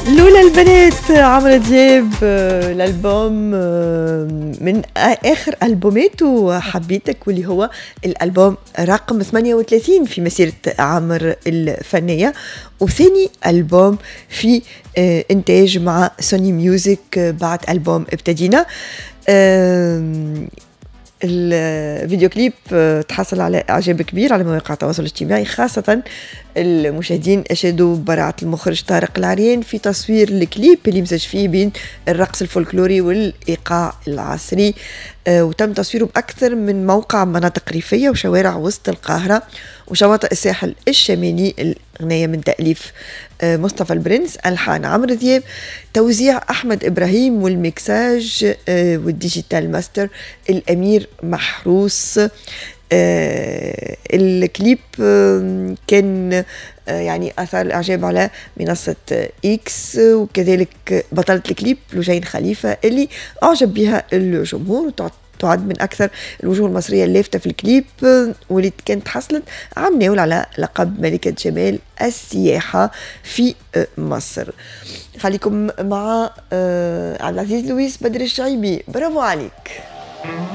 لولا البنات عمرو دياب آه، الالبوم آه، من اخر البوماته حبيتك واللي هو الالبوم رقم 38 في مسيره عمرو الفنيه وثاني البوم في آه، انتاج مع سوني ميوزك بعد البوم ابتدينا الفيديو كليب تحصل على اعجاب كبير على مواقع التواصل الاجتماعي خاصه المشاهدين اشادوا براعه المخرج طارق العريان في تصوير الكليب اللي مزج فيه بين الرقص الفولكلوري والايقاع العصري آه، وتم تصويره باكثر من موقع مناطق ريفيه وشوارع وسط القاهره وشواطئ الساحل الشمالي الاغنيه من تاليف آه، مصطفى البرنس الحان عمرو دياب توزيع احمد ابراهيم والميكساج آه، والديجيتال ماستر الامير محروس آه، الكليب كان آه، يعني اثار الاعجاب على منصه اكس وكذلك بطله الكليب لوجين خليفه اللي اعجب بها الجمهور تعد من اكثر الوجوه المصريه اللافته في الكليب واللي كانت حصلت عم ناول على لقب ملكه جمال السياحه في آه، مصر خليكم مع عبد العزيز لويس بدر الشعيبي برافو عليك